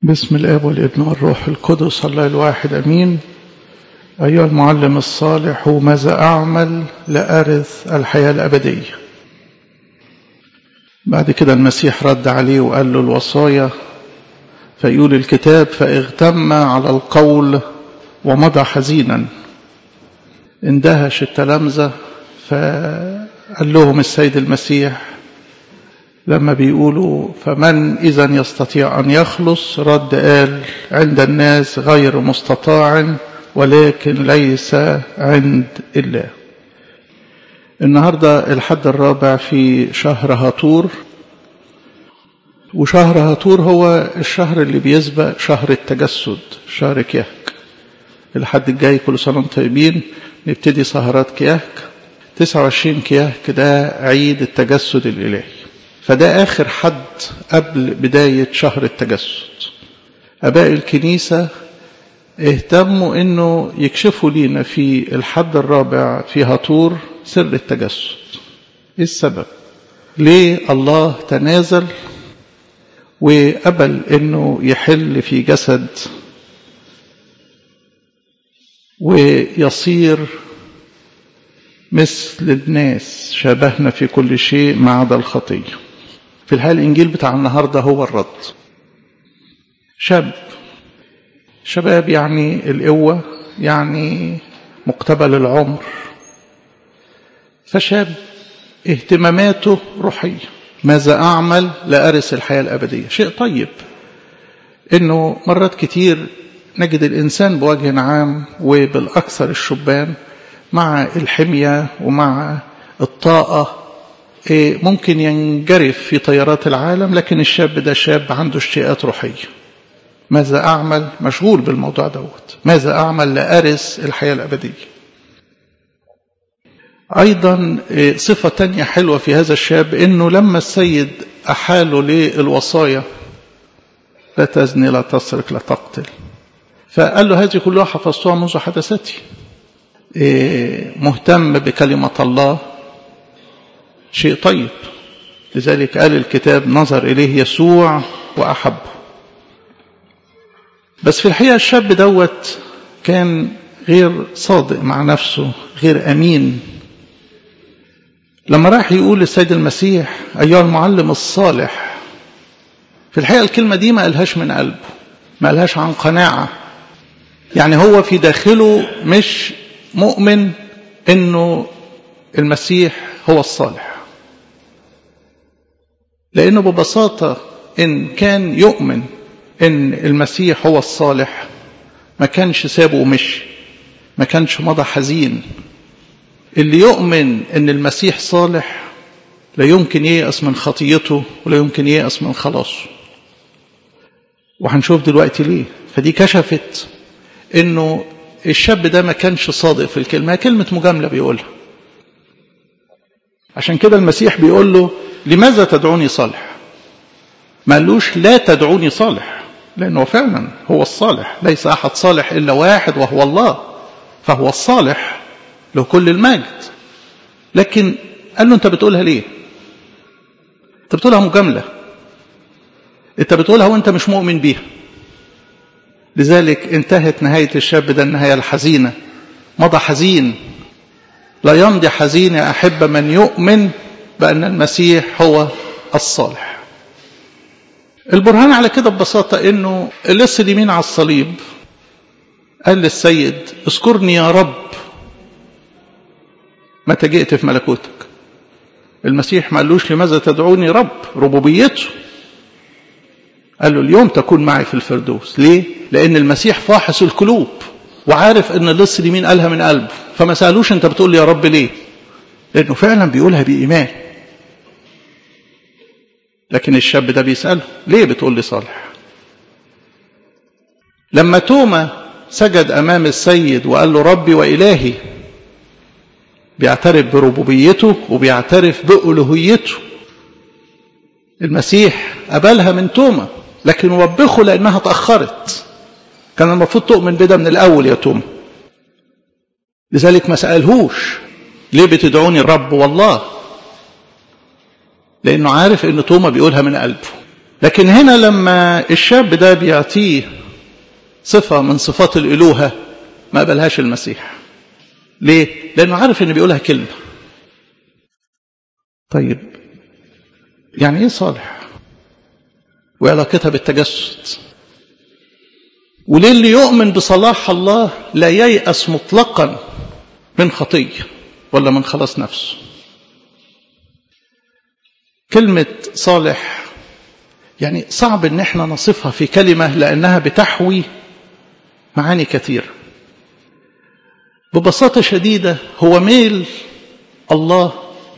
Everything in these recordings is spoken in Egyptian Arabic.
بسم الاب والابن والروح القدس الله الواحد امين ايها المعلم الصالح ماذا اعمل لارث الحياه الابديه بعد كده المسيح رد عليه وقال له الوصايا فيقول الكتاب فاغتم على القول ومضى حزينا اندهش التلامذه فقال لهم السيد المسيح لما بيقولوا فمن إذا يستطيع أن يخلص رد قال عند الناس غير مستطاع ولكن ليس عند الله النهاردة الحد الرابع في شهر هاتور وشهر هاتور هو الشهر اللي بيسبق شهر التجسد شهر كيهك الحد الجاي كل سنة وانتم طيبين نبتدي سهرات كيهك 29 كيهك ده عيد التجسد الإلهي فده آخر حد قبل بداية شهر التجسد أباء الكنيسة اهتموا أنه يكشفوا لينا في الحد الرابع في هطور سر التجسد إيه السبب ليه الله تنازل وقبل أنه يحل في جسد ويصير مثل الناس شبهنا في كل شيء ما عدا الخطيه في الحقيقة الإنجيل بتاع النهاردة هو الرد شاب شباب يعني القوة يعني مقتبل العمر فشاب اهتماماته روحية ماذا أعمل لأرث الحياة الأبدية شيء طيب إنه مرات كتير نجد الإنسان بوجه عام وبالأكثر الشبان مع الحمية ومع الطاقة ممكن ينجرف في طيارات العالم لكن الشاب ده شاب عنده اشتياقات روحية ماذا أعمل مشغول بالموضوع دوت ماذا أعمل لأرث الحياة الأبدية أيضا صفة تانية حلوة في هذا الشاب إنه لما السيد أحاله للوصايا لا تزني لا تسرق لا تقتل فقال له هذه كلها حفظتها منذ حدثتي مهتم بكلمة الله شيء طيب لذلك قال الكتاب نظر إليه يسوع وأحبه بس في الحقيقة الشاب دوت كان غير صادق مع نفسه غير أمين لما راح يقول للسيد المسيح أيها المعلم الصالح في الحقيقة الكلمة دي ما قالهاش من قلبه ما قالهاش عن قناعة يعني هو في داخله مش مؤمن انه المسيح هو الصالح لأنه ببساطة إن كان يؤمن إن المسيح هو الصالح ما كانش سابه ومشي ما كانش مضى حزين اللي يؤمن إن المسيح صالح لا يمكن ييأس من خطيته ولا يمكن ييأس من خلاصه وهنشوف دلوقتي ليه فدي كشفت إنه الشاب ده ما كانش صادق في الكلمة كلمة مجاملة بيقولها عشان كده المسيح بيقول له لماذا تدعوني صالح ما قالوش لا تدعوني صالح لأنه فعلا هو الصالح ليس أحد صالح إلا واحد وهو الله فهو الصالح له كل المجد لكن قال له أنت بتقولها ليه أنت بتقولها مجاملة أنت بتقولها وأنت مش مؤمن بيها لذلك انتهت نهاية الشاب ده النهاية الحزينة مضى حزين لا يمضي حزين يا أحب من يؤمن بأن المسيح هو الصالح البرهان على كده ببساطة أنه اللص اليمين على الصليب قال للسيد اذكرني يا رب متى جئت في ملكوتك المسيح ما قالوش لماذا تدعوني رب ربوبيته قال له اليوم تكون معي في الفردوس ليه لأن المسيح فاحص القلوب وعارف ان اللص اليمين قالها من قلبه فما سألوش انت بتقول لي يا رب ليه لانه فعلا بيقولها بإيمان لكن الشاب ده بيسأله ليه بتقول لي صالح لما توما سجد أمام السيد وقال له ربي وإلهي بيعترف بربوبيته وبيعترف بألوهيته المسيح قبلها من توما لكن وبخه لأنها تأخرت كان المفروض تؤمن بده من الأول يا توما لذلك ما سألهوش ليه بتدعوني الرب والله لأنه عارف أن توما بيقولها من قلبه لكن هنا لما الشاب ده بيعطيه صفة من صفات الإلوهة ما قبلهاش المسيح ليه؟ لأنه عارف إن بيقولها كلمة طيب يعني إيه صالح؟ وعلاقتها بالتجسد وليه اللي يؤمن بصلاح الله لا ييأس مطلقا من خطية ولا من خلاص نفسه كلمة صالح يعني صعب ان احنا نصفها في كلمة لانها بتحوي معاني كثيرة ببساطة شديدة هو ميل الله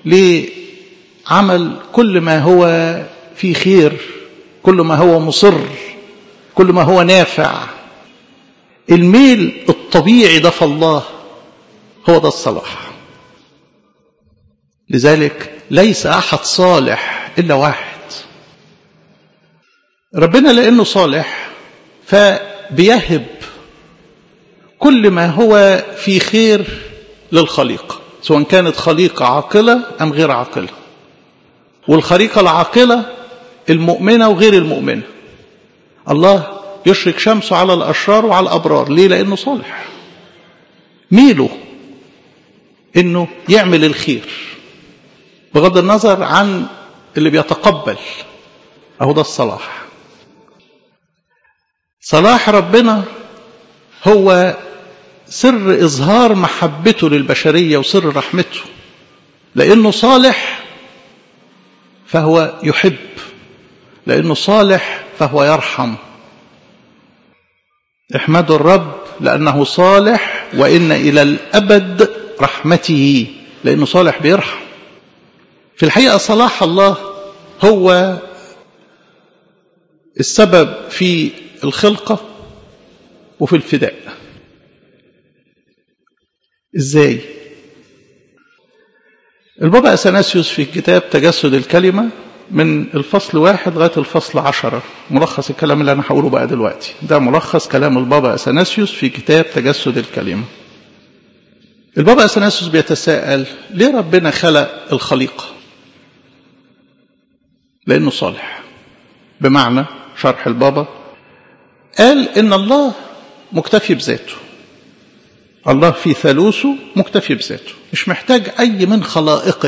لعمل كل ما هو في خير كل ما هو مصر كل ما هو نافع الميل الطبيعي ده في الله هو ده الصلاح لذلك ليس أحد صالح إلا واحد ربنا لأنه صالح فبيهب كل ما هو في خير للخليقة سواء كانت خليقة عاقلة أم غير عاقلة والخليقة العاقلة المؤمنة وغير المؤمنة الله يشرك شمسه على الأشرار وعلى الأبرار ليه لأنه صالح ميله انه يعمل الخير بغض النظر عن اللي بيتقبل اهو ده الصلاح صلاح ربنا هو سر اظهار محبته للبشريه وسر رحمته لانه صالح فهو يحب لانه صالح فهو يرحم احمدوا الرب لانه صالح وان الى الابد رحمته لأنه صالح بيرحم في الحقيقة صلاح الله هو السبب في الخلقة وفي الفداء ازاي البابا أثناسيوس في كتاب تجسد الكلمة من الفصل واحد لغاية الفصل عشرة ملخص الكلام اللي أنا هقوله بقى دلوقتي ده ملخص كلام البابا أثناسيوس في كتاب تجسد الكلمة البابا أثناسيوس بيتساءل ليه ربنا خلق الخليقة لأنه صالح بمعنى شرح البابا قال إن الله مكتفي بذاته الله في ثالوثه مكتفي بذاته مش محتاج أي من خلائقه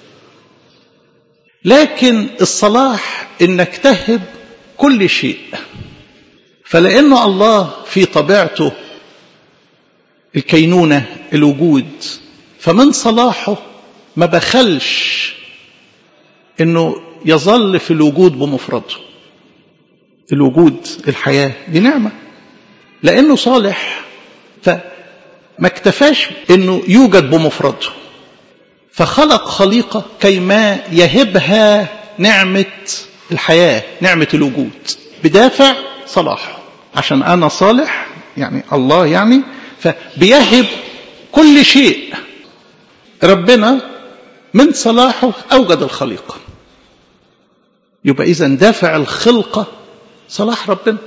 لكن الصلاح إنك تهب كل شيء فلأنه الله في طبيعته الكينونة الوجود فمن صلاحه ما بخلش انه يظل في الوجود بمفرده الوجود الحياة دي نعمة لانه صالح فما اكتفاش انه يوجد بمفرده فخلق خليقة كيما يهبها نعمة الحياة نعمة الوجود بدافع صلاحه عشان انا صالح يعني الله يعني فبيهب كل شيء ربنا من صلاحه أوجد الخليقة يبقى إذا دافع الخلقة صلاح ربنا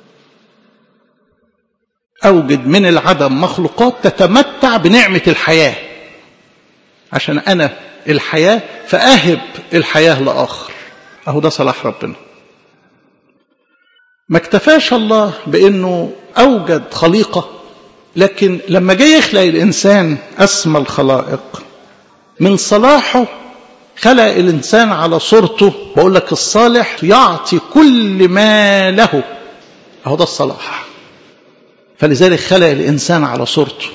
أوجد من العدم مخلوقات تتمتع بنعمة الحياة عشان أنا الحياة فأهب الحياة لآخر أهو ده صلاح ربنا ما اكتفاش الله بأنه أوجد خليقة لكن لما جه يخلق الإنسان أسمى الخلائق من صلاحه خلق الإنسان على صورته بقول لك الصالح يعطي كل ما له أهو ده الصلاح فلذلك خلق الإنسان على صورته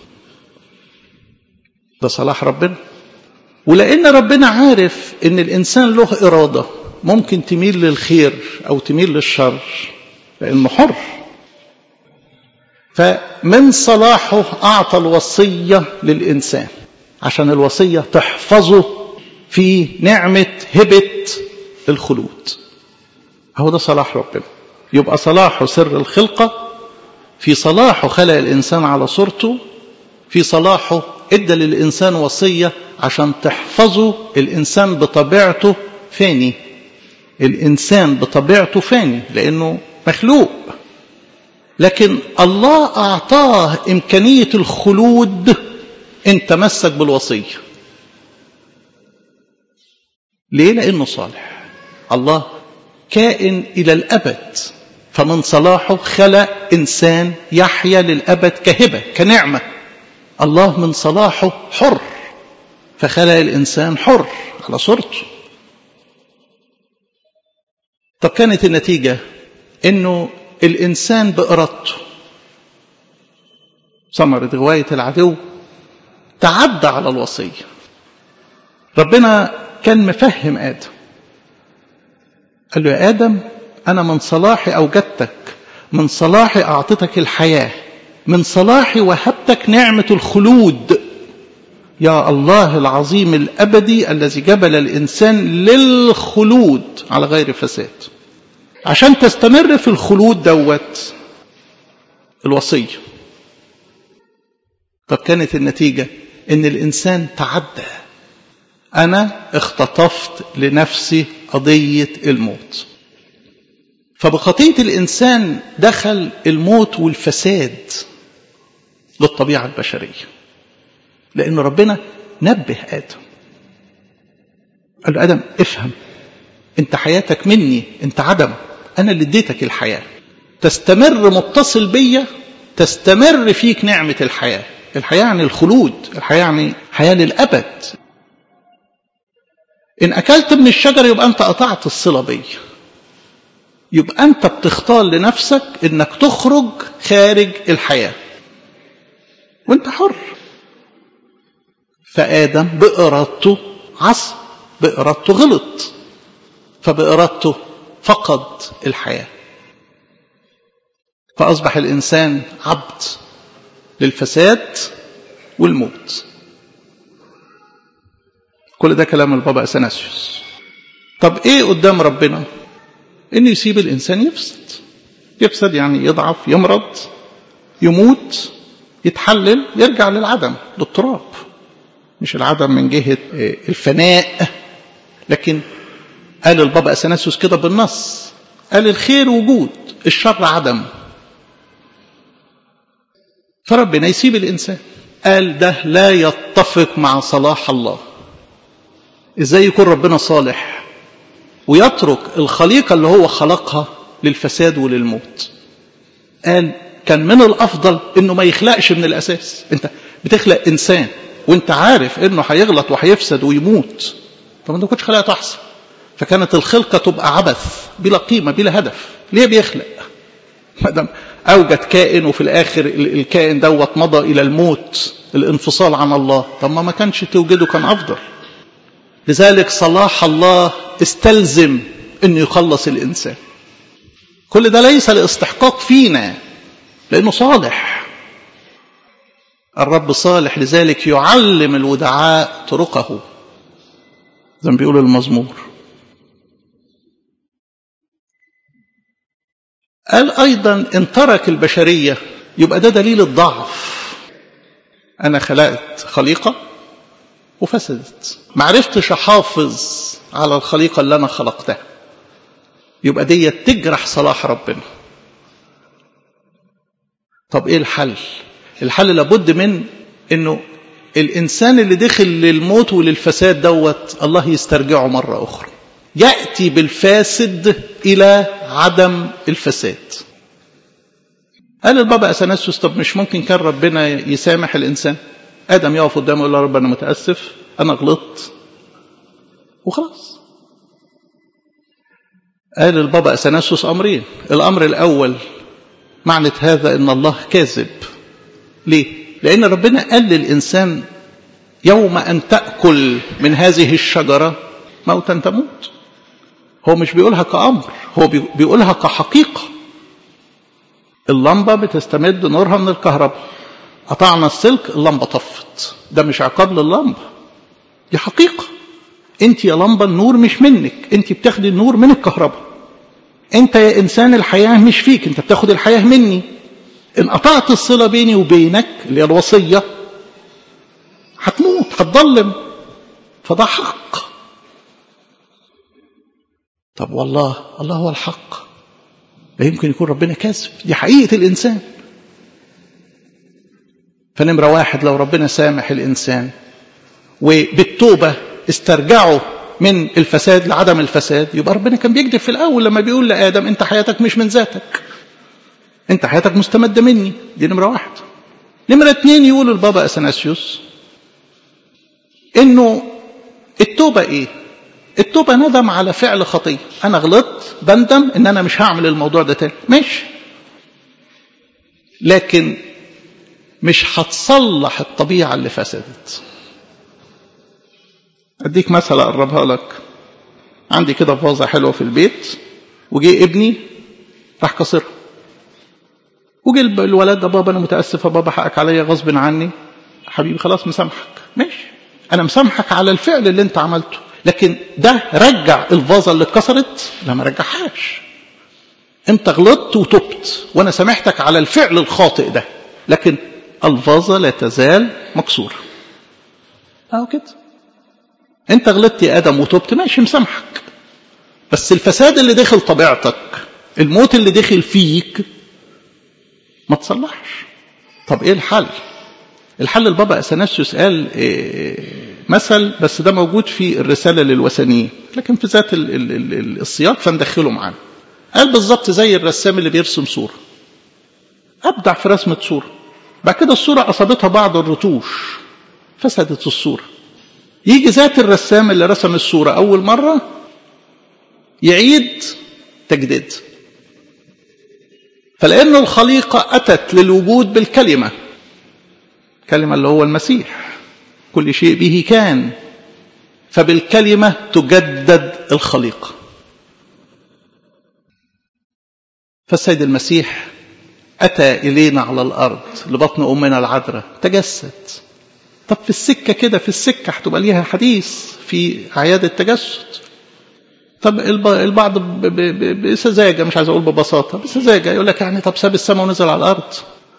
ده صلاح ربنا ولأن ربنا عارف إن الإنسان له إرادة ممكن تميل للخير أو تميل للشر لأنه حر فمن صلاحه أعطى الوصية للإنسان عشان الوصية تحفظه في نعمة هبة الخلود هو ده صلاح ربنا يبقى صلاحه سر الخلقة في صلاحه خلق الإنسان على صورته في صلاحه ادى للإنسان وصية عشان تحفظه الإنسان بطبيعته فاني الإنسان بطبيعته فاني لأنه مخلوق لكن الله أعطاه إمكانية الخلود إن تمسك بالوصية ليه؟ لأنه صالح الله كائن إلى الأبد فمن صلاحه خلق إنسان يحيا للأبد كهبة كنعمة الله من صلاحه حر فخلق الإنسان حر على صورته طب كانت النتيجة إنه الإنسان بإرادته ثمرة غواية العدو تعدى على الوصية ربنا كان مفهم آدم قال له يا آدم أنا من صلاحي أوجدتك من صلاحي أعطيتك الحياة من صلاحي وهبتك نعمة الخلود يا الله العظيم الأبدي الذي جبل الإنسان للخلود على غير فساد عشان تستمر في الخلود دوت الوصية طب كانت النتيجة ان الإنسان تعدى أنا اختطفت لنفسي قضية الموت فبخطية الإنسان دخل الموت والفساد للطبيعة البشرية لأن ربنا نبه آدم قال له آدم افهم انت حياتك مني انت عدم أنا اللي اديتك الحياة تستمر متصل بيا تستمر فيك نعمة الحياة الحياة يعني الخلود الحياة يعني حياة للأبد إن أكلت من الشجر يبقى أنت قطعت الصلة بي يبقى أنت بتختار لنفسك إنك تخرج خارج الحياة وأنت حر فآدم بإرادته عصى بإرادته غلط فبإرادته فقد الحياة فأصبح الإنسان عبد للفساد والموت كل ده كلام البابا أثناسيوس طب ايه قدام ربنا انه يسيب الانسان يفسد يفسد يعني يضعف يمرض يموت يتحلل يرجع للعدم للتراب مش العدم من جهة الفناء لكن قال البابا أثناسيوس كده بالنص قال الخير وجود الشر عدم فربنا يسيب الإنسان قال ده لا يتفق مع صلاح الله ازاي يكون ربنا صالح ويترك الخليقة اللي هو خلقها للفساد وللموت قال كان من الأفضل انه ما يخلقش من الأساس انت بتخلق إنسان وانت عارف انه هيغلط وهيفسد ويموت طب انت ما كنتش خلقته احسن فكانت الخلقة تبقى عبث بلا قيمة بلا هدف ليه بيخلق ما دام أوجد كائن وفي الآخر الكائن دوت مضى إلى الموت الانفصال عن الله طب ما ما كانش توجده كان أفضل لذلك صلاح الله استلزم أنه يخلص الإنسان كل ده ليس لاستحقاق فينا لأنه صالح الرب صالح لذلك يعلم الودعاء طرقه زي ما بيقول المزمور قال أيضا إن ترك البشرية يبقى ده دليل الضعف أنا خلقت خليقة وفسدت ما عرفتش أحافظ على الخليقة اللي أنا خلقتها يبقى دي تجرح صلاح ربنا طب إيه الحل الحل لابد من إنه الإنسان اللي دخل للموت وللفساد دوت الله يسترجعه مرة أخرى يأتي بالفاسد إلى عدم الفساد قال البابا أثناسيوس طب مش ممكن كان ربنا يسامح الإنسان آدم يقف قدامه يقول له رب أنا متأسف أنا غلطت وخلاص قال البابا أثناسيوس أمرين الأمر الأول معنى هذا أن الله كاذب ليه؟ لأن ربنا قال للإنسان يوم أن تأكل من هذه الشجرة موتا تموت هو مش بيقولها كأمر هو بيقولها كحقيقة اللمبة بتستمد نورها من الكهرباء قطعنا السلك اللمبة طفت ده مش عقاب لللمبة دي حقيقة انت يا لمبة النور مش منك انت بتاخدي النور من الكهرباء انت يا انسان الحياة مش فيك انت بتاخد الحياة مني ان قطعت الصلة بيني وبينك اللي هي الوصية هتموت هتضلم فده حق طب والله الله هو الحق لا يمكن يكون ربنا كاذب دي حقيقة الإنسان فنمرة واحد لو ربنا سامح الإنسان وبالتوبة استرجعه من الفساد لعدم الفساد يبقى ربنا كان بيكذب في الأول لما بيقول لآدم أنت حياتك مش من ذاتك أنت حياتك مستمدة مني دي نمرة واحد نمرة اتنين يقول البابا أثناسيوس إنه التوبة إيه؟ التوبة ندم على فعل خطية أنا غلطت بندم إن أنا مش هعمل الموضوع ده تاني ماشي لكن مش هتصلح الطبيعة اللي فسدت أديك مثل أقربها لك عندي كده فازة حلوة في البيت وجي ابني راح كسرها وجي الولد ده بابا أنا متأسف يا بابا حقك عليا غصب عني حبيبي خلاص مسامحك ماشي أنا مسامحك على الفعل اللي أنت عملته لكن ده رجع الفازة اللي اتكسرت لا ما رجعهاش انت غلطت وتبت وانا سامحتك على الفعل الخاطئ ده لكن الفازة لا تزال مكسورة اهو كده انت غلطت يا ادم وتبت ماشي مسامحك بس الفساد اللي داخل طبيعتك الموت اللي داخل فيك ما تصلحش طب ايه الحل الحل البابا اثناسيوس قال إيه مثل بس ده موجود في الرساله للوثنيين لكن في ذات ال ال ال السياق فندخله معانا قال بالظبط زي الرسام اللي بيرسم صوره ابدع في رسمه صوره بعد كده الصوره اصابتها بعض الرتوش فسدت الصوره يجي ذات الرسام اللي رسم الصوره اول مره يعيد تجديد فلأن الخليقة أتت للوجود بالكلمة كلمة اللي هو المسيح كل شيء به كان فبالكلمة تجدد الخليقة فالسيد المسيح أتى إلينا على الأرض لبطن أمنا العذراء تجسد طب في السكة كده في السكة هتبقى ليها حديث في أعياد التجسد طب البعض بسذاجة مش عايز أقول ببساطة بسذاجة يقول لك يعني طب ساب السماء ونزل على الأرض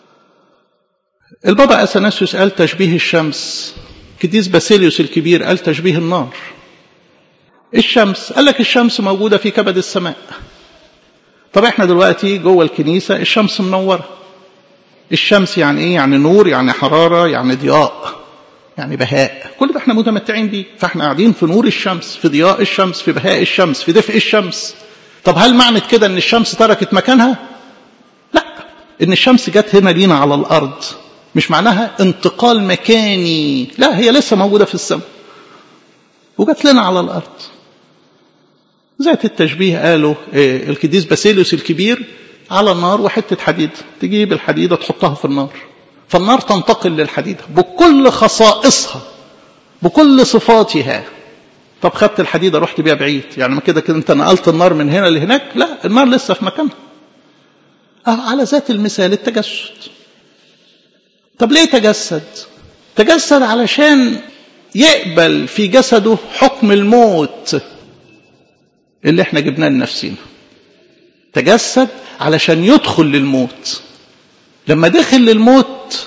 البابا أثناسيوس قال تشبيه الشمس كديس باسيليوس الكبير قال تشبيه النار الشمس قال لك الشمس موجودة في كبد السماء طب احنا دلوقتي جوه الكنيسة الشمس منورة الشمس يعني ايه يعني نور يعني حرارة يعني ضياء يعني بهاء كل ده احنا متمتعين بيه فاحنا قاعدين في نور الشمس في ضياء الشمس في بهاء الشمس في دفء الشمس طب هل معنى كده ان الشمس تركت مكانها لا ان الشمس جت هنا لينا على الارض مش معناها انتقال مكاني لا هي لسه موجودة في السماء وجت لنا على الارض ذات التشبيه قالوا إيه القديس باسيليوس الكبير على النار وحتة حديد تجيب الحديدة تحطها في النار فالنار تنتقل للحديدة بكل خصائصها بكل صفاتها طب خدت الحديدة رحت بيها بعيد يعني ما كده كده انت نقلت النار من هنا لهناك لا النار لسه في مكانها اه على ذات المثال التجسد طب ليه تجسد تجسد علشان يقبل في جسده حكم الموت اللي احنا جبناه لنفسينا تجسد علشان يدخل للموت لما دخل للموت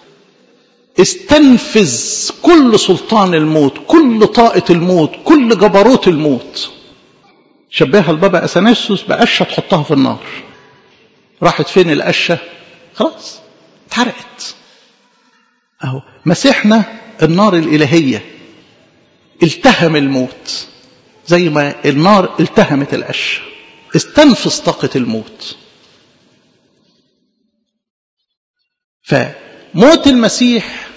استنفذ كل سلطان الموت كل طاقة الموت كل جبروت الموت شبهها البابا أثناسيوس بقشة تحطها في النار راحت فين القشة خلاص اتحرقت اهو مسحنا النار الإلهية التهم الموت زي ما النار التهمت القشة استنفذ طاقة الموت فموت المسيح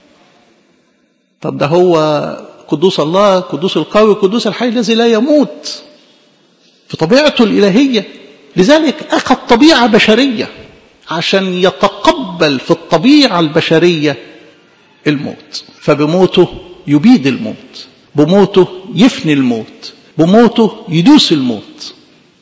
طب ده هو قدوس الله قدوس القوي قدوس الحي الذي لا يموت في طبيعته الإلهية لذلك أخذ طبيعة بشرية عشان يتقبل في الطبيعة البشرية الموت فبموته يبيد الموت بموته يفني الموت بموته يدوس الموت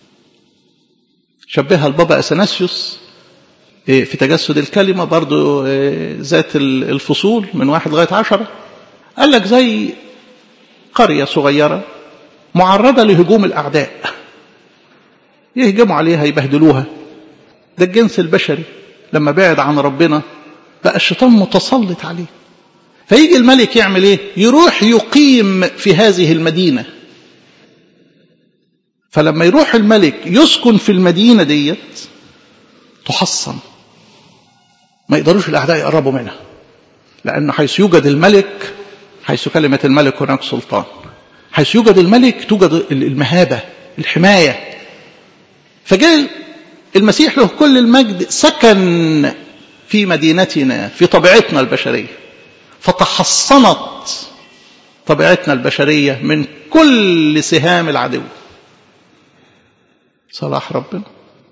شبهها البابا أثناسيوس في تجسد الكلمة برضو ذات الفصول من واحد لغاية عشرة قال لك زي قرية صغيرة معرضة لهجوم الأعداء يهجموا عليها يبهدلوها ده الجنس البشري لما بعد عن ربنا بقى الشيطان متسلط عليه فيجي الملك يعمل ايه يروح يقيم في هذه المدينة فلما يروح الملك يسكن في المدينة ديت تحصن ما يقدروش الأعداء يقربوا منها لأنه حيث يوجد الملك حيث كلمة الملك هناك سلطان حيث يوجد الملك توجد المهابة الحماية فجاء المسيح له كل المجد سكن في مدينتنا في طبيعتنا البشرية فتحصنت طبيعتنا البشرية من كل سهام العدو صلاح ربنا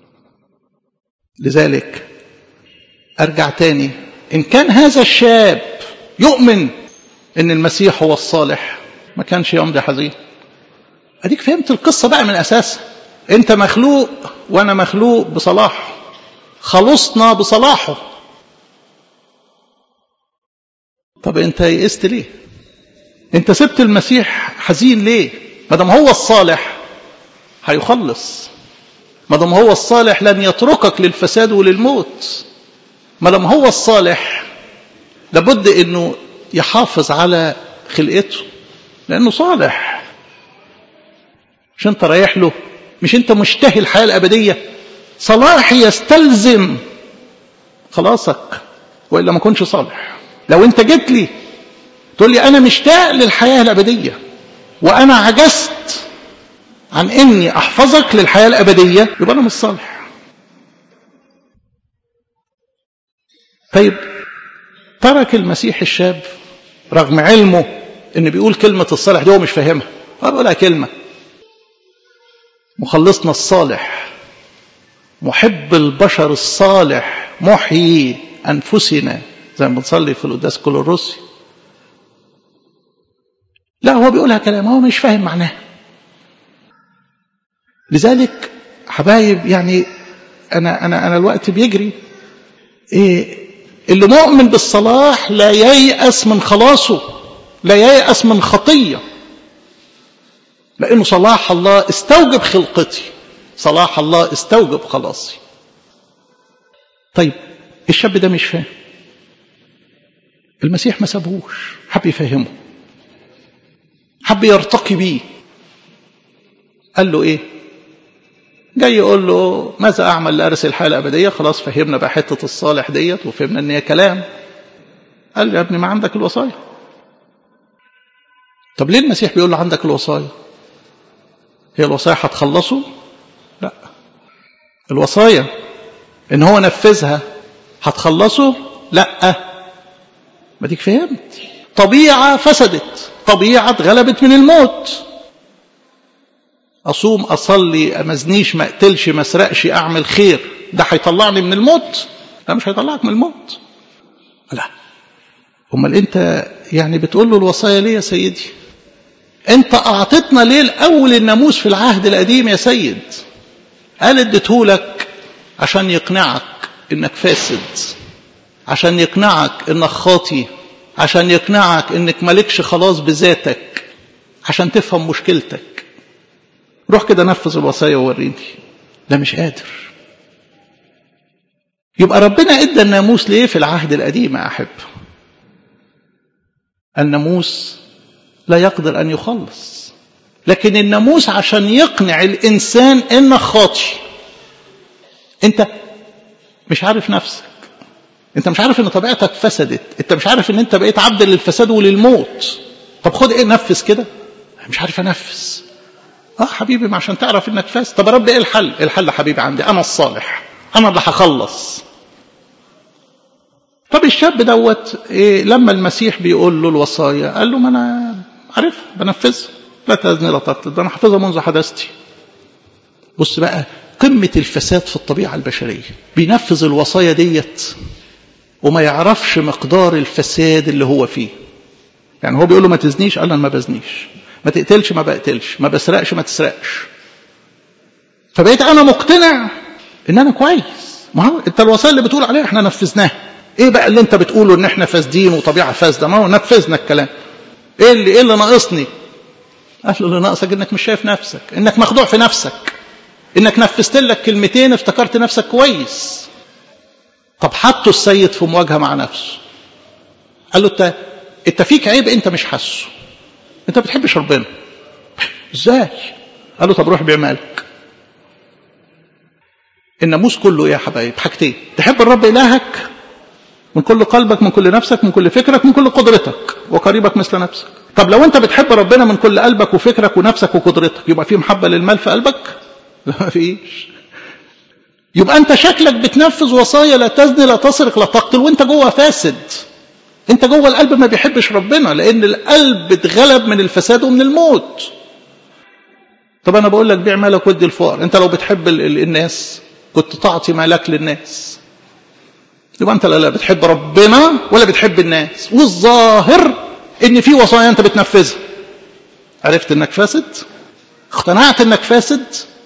لذلك أرجع تاني إن كان هذا الشاب يؤمن إن المسيح هو الصالح ما كانش يمضي حزين أديك فهمت القصة بقى من أساسها أنت مخلوق وأنا مخلوق بصلاحه خلصنا بصلاحه طب أنت يئست ليه أنت سبت المسيح حزين ليه ما دام هو الصالح هيخلص ما دام هو الصالح لن يتركك للفساد وللموت ما دام هو الصالح لابد انه يحافظ على خلقته لانه صالح مش انت رايح له مش انت مشتهي الحياه الابديه صلاحي يستلزم خلاصك والا ما كنتش صالح لو انت جيت لي تقول لي انا مشتاق للحياه الابديه وانا عجزت عن اني احفظك للحياه الابديه يبقى انا مش صالح طيب ترك المسيح الشاب رغم علمه ان بيقول كلمه الصالح دي هو مش فاهمها هو بيقولها كلمه مخلصنا الصالح محب البشر الصالح محيي انفسنا زي ما بنصلي في القداس كل الروسي لا هو بيقولها كلام هو مش فاهم معناها لذلك حبايب يعني انا انا انا الوقت بيجري إيه اللي مؤمن بالصلاح لا ييأس من خلاصه لا ييأس من خطيه لانه صلاح الله استوجب خلقتي صلاح الله استوجب خلاصي طيب الشاب ده مش فاهم المسيح ما سابهوش حب يفهمه حب يرتقي بيه قال له ايه جاي يقول له ماذا اعمل لارث الحياه الابديه خلاص فهمنا بقى حته الصالح ديت وفهمنا ان هي كلام قال له يا ابني ما عندك الوصايا طب ليه المسيح بيقول له عندك الوصايا هي الوصايا هتخلصه لا الوصايا ان هو نفذها هتخلصه لا ما ديك فهمت طبيعه فسدت طبيعه اتغلبت من الموت اصوم اصلي ما ازنيش ما اقتلش ما اسرقش اعمل خير ده هيطلعني من الموت لا مش هيطلعك من الموت لا امال انت يعني بتقول له الوصايا ليه يا سيدي انت اعطيتنا ليه الاول الناموس في العهد القديم يا سيد قال اديتهولك عشان يقنعك انك فاسد عشان يقنعك انك خاطي عشان يقنعك انك مالكش خلاص بذاتك عشان تفهم مشكلتك روح كده نفذ الوصايا ووريني لا مش قادر يبقى ربنا ادى الناموس ليه في العهد القديم يا احب الناموس لا يقدر ان يخلص لكن الناموس عشان يقنع الانسان انك خاطي انت مش عارف نفسك انت مش عارف ان طبيعتك فسدت انت مش عارف ان انت بقيت عبد للفساد وللموت طب خد ايه نفذ كده مش عارف انفذ اه حبيبي ما عشان تعرف انك فاسد طب يا رب ايه الحل الحل حبيبي عندي انا الصالح انا اللي هخلص طب الشاب دوت إيه لما المسيح بيقول له الوصايا قال له ما انا عارف بنفذها لا تزني لا تقتل ده انا حافظها منذ حدثتي بص بقى قمة الفساد في الطبيعة البشرية بينفذ الوصايا ديت وما يعرفش مقدار الفساد اللي هو فيه يعني هو بيقول له ما تزنيش قال له انا ما بزنيش ما تقتلش ما بقتلش ما بسرقش ما تسرقش فبقيت انا مقتنع ان انا كويس ما هو انت الوصايا اللي بتقول عليها احنا نفذناها ايه بقى اللي انت بتقوله ان احنا فاسدين وطبيعه فاسده ما هو نفذنا الكلام ايه اللي ايه اللي ناقصني قال له اللي ناقصك انك مش شايف نفسك انك مخدوع في نفسك انك نفذت لك كلمتين افتكرت نفسك كويس طب حطه السيد في مواجهه مع نفسه قال له انت انت فيك عيب انت مش حاسه انت ما بتحبش ربنا ازاي قال له طب روح بعمالك الناموس كله ايه يا حبايب حاجتين تحب الرب الهك من كل قلبك من كل نفسك من كل فكرك من كل قدرتك وقريبك مثل نفسك طب لو انت بتحب ربنا من كل قلبك وفكرك ونفسك وقدرتك يبقى في محبة للمال في قلبك لا ما فيش يبقى انت شكلك بتنفذ وصايا لا تزني لا تسرق لا تقتل وانت جوه فاسد انت جوه القلب ما بيحبش ربنا لان القلب اتغلب من الفساد ومن الموت طب انا بقول لك بيع مالك ودي الفقر انت لو بتحب ال ال الناس كنت تعطي مالك للناس يبقى انت لا, لا بتحب ربنا ولا بتحب الناس والظاهر ان في وصايا انت بتنفذها عرفت انك فاسد اقتنعت انك فاسد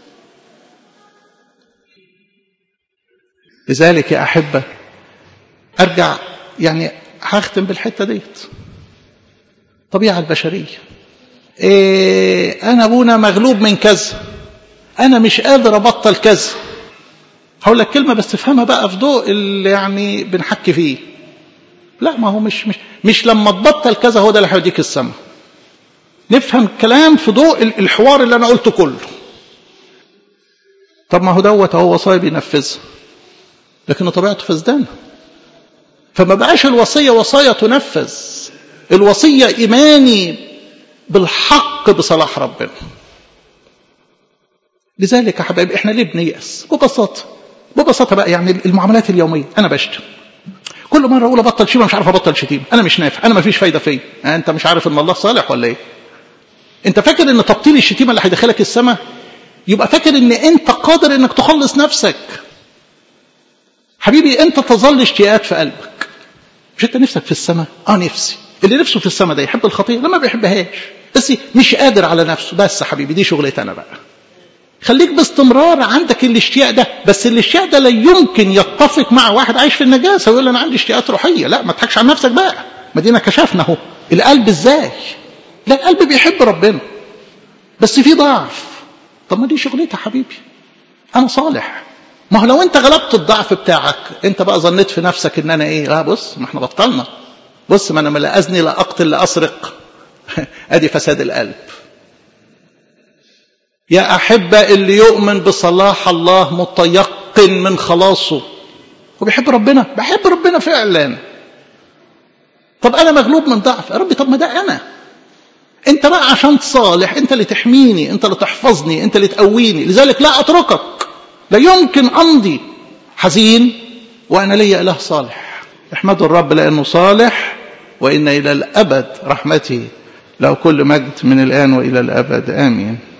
لذلك يا احبه ارجع يعني هختم بالحته ديت الطبيعه البشريه إيه انا ابونا مغلوب من كذا انا مش قادر ابطل كذا هقول لك كلمه بس تفهمها بقى في ضوء اللي يعني بنحكي فيه لا ما هو مش مش مش لما تبطل كذا هو ده اللي هيوديك السما نفهم الكلام في ضوء الحوار اللي انا قلته كله طب ما هو دوت هو وصايا بينفذها لكن طبيعته فسدانه فما بقاش الوصيه وصايا تنفذ الوصيه ايماني بالحق بصلاح ربنا لذلك يا حبايبي احنا ليه بنيأس ببساطه ببساطه بقى يعني المعاملات اليوميه انا بشتم كل مره اقول ابطل شتيمه مش عارف ابطل شتيمه انا مش نافع انا ما فيش فايده فيا انت مش عارف ان الله صالح ولا ايه انت فاكر ان تبطيل الشتيمه اللي هيدخلك السماء يبقى فاكر ان انت قادر انك تخلص نفسك حبيبي انت تظل اشتياقات في قلبك مش انت نفسك في السماء اه نفسي اللي نفسه في السماء ده يحب الخطيه لا ما بيحبهاش بس مش قادر على نفسه بس حبيبي دي شغلتي انا بقى خليك باستمرار عندك الاشتياق ده بس الاشتياق ده لا يمكن يتفق مع واحد عايش في النجاسه ويقول انا عندي اشتياقات روحيه لا ما تضحكش على نفسك بقى ما دينا كشفنا اهو القلب ازاي لا القلب بيحب ربنا بس في ضعف طب ما دي شغلتي حبيبي انا صالح ما هو لو انت غلبت الضعف بتاعك انت بقى ظنيت في نفسك ان انا ايه لا بص ما احنا بطلنا بص ما انا لا ازني لا اقتل لا اسرق ادي فساد القلب يا أحبة اللي يؤمن بصلاح الله متيقن من خلاصه وبيحب ربنا بحب ربنا فعلا طب أنا مغلوب من ضعف يا ربي طب ما ده أنا أنت بقى عشان صالح أنت اللي تحميني أنت اللي تحفظني أنت اللي تقويني لذلك لا أتركك لا يمكن أمضي حزين وأنا لي إله صالح احمدوا الرب لأنه صالح وإن إلى الأبد رحمته له كل مجد من الآن وإلى الأبد آمين